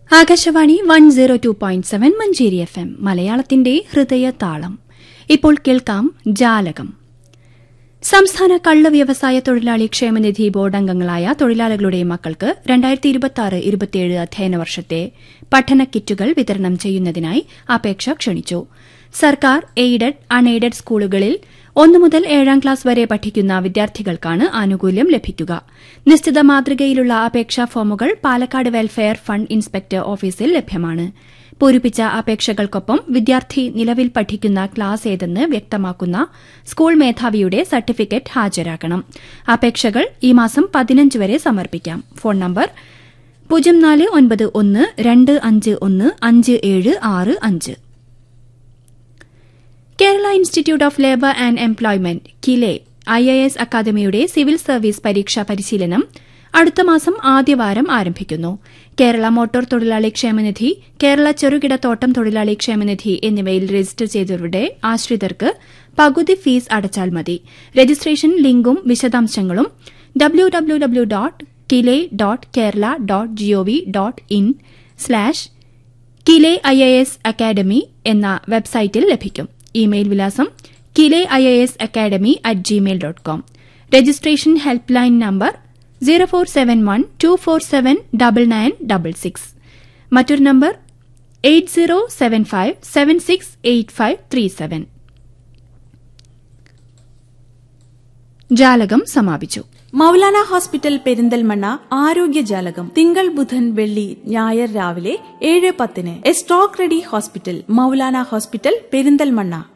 Akashvani one zero two point seven Manjeri F M മലയാളത്തിന്റെ ഹൃദയ താളം ഇപ്പോൾ കേൾക്കാം ജാലകം സംസ്ഥാന കള്ള് വ്യവസായ തൊഴിലാളി ക്ഷേമനിധി ബോർഡ് അംഗങ്ങളായ തൊഴിലാളികളുടെ മക്കൾക്ക് രണ്ടായിരത്തി ഇരുപത്തിയാറ് ഇരുപത്തിയേഴ് അധ്യയന വർഷത്തെ പഠന കിറ്റുകൾ വിതരണം ചെയ്യുന്നതിനായി അപേക്ഷ ക്ഷണിച്ചു സർക്കാർ എയ്ഡഡ് അൺഎയ്ഡഡ് സ്കൂളുകളിൽ ഒന്നു മുതൽ ഏഴാം ക്ലാസ് വരെ പഠിക്കുന്ന വിദ്യാർത്ഥികൾക്കാണ് ആനുകൂല്യം ലഭിക്കുക നിശ്ചിത മാതൃകയിലുള്ള അപേക്ഷാ ഫോമുകൾ പാലക്കാട് വെൽഫെയർ ഫണ്ട് ഇൻസ്പെക്ടർ ഓഫീസിൽ ലഭ്യമാണ് പൂരിപ്പിച്ച അപേക്ഷകൾക്കൊപ്പം വിദ്യാർത്ഥി നിലവിൽ പഠിക്കുന്ന ക്ലാസ് ഏതെന്ന് വ്യക്തമാക്കുന്ന സ്കൂൾ മേധാവിയുടെ സർട്ടിഫിക്കറ്റ് ഹാജരാക്കണം അപേക്ഷകൾ ഈ മാസം പതിനഞ്ച് വരെ സമർപ്പിക്കാം ഫോൺ നമ്പർ പൂജ്യം നാല് ഒൻപത് ഒന്ന് രണ്ട് അഞ്ച് ഒന്ന് അഞ്ച് ഏഴ് ആറ് അഞ്ച് Kerala institute of labour and employment KILE I A S അക്കാദമിയുടെ സിവിൽ സർവീസ് പരീക്ഷാ പരിശീലനം അടുത്ത മാസം ആദ്യവാരം ആരംഭിക്കുന്നു കേരള മോട്ടോർ തൊഴിലാളി ക്ഷേമനിധി കേരള ചെറുകിട തോട്ടം തൊഴിലാളി ക്ഷേമനിധി എന്നിവയിൽ രജിസ്റ്റർ ചെയ്തവരുടെ ആശ്രിതർക്ക് പകുതി ഫീസ് അടച്ചാൽ മതി രജിസ്ട്രേഷൻ ലിങ്കും വിശദാംശങ്ങളും W W W dot KILE dot Kerala dot gov dot in slash KILE I A S academy എന്ന വെബ്സൈറ്റിൽ ലഭിക്കും ഇമെയിൽ വിലാസം KILE I A S academy at gmail dot com registration help line number zero four seven one two four seven double nine double six മറ്റൊരു number eight zero seven five seven six eight five three seven ജാലകം സമാപിച്ചു Maulana hospital Perinthalmanna ആരോഗ്യ ജാലകം തിങ്കൾ ബുധൻ വെള്ളി ഞായർ രാവിലെ ഏഴ് പത്തിന് എ സ്റ്റോക്ക് റെഡി ഹോസ്പിറ്റൽ മൗലാന ഹോസ്പിറ്റൽ പെരിന്തൽമണ്ണ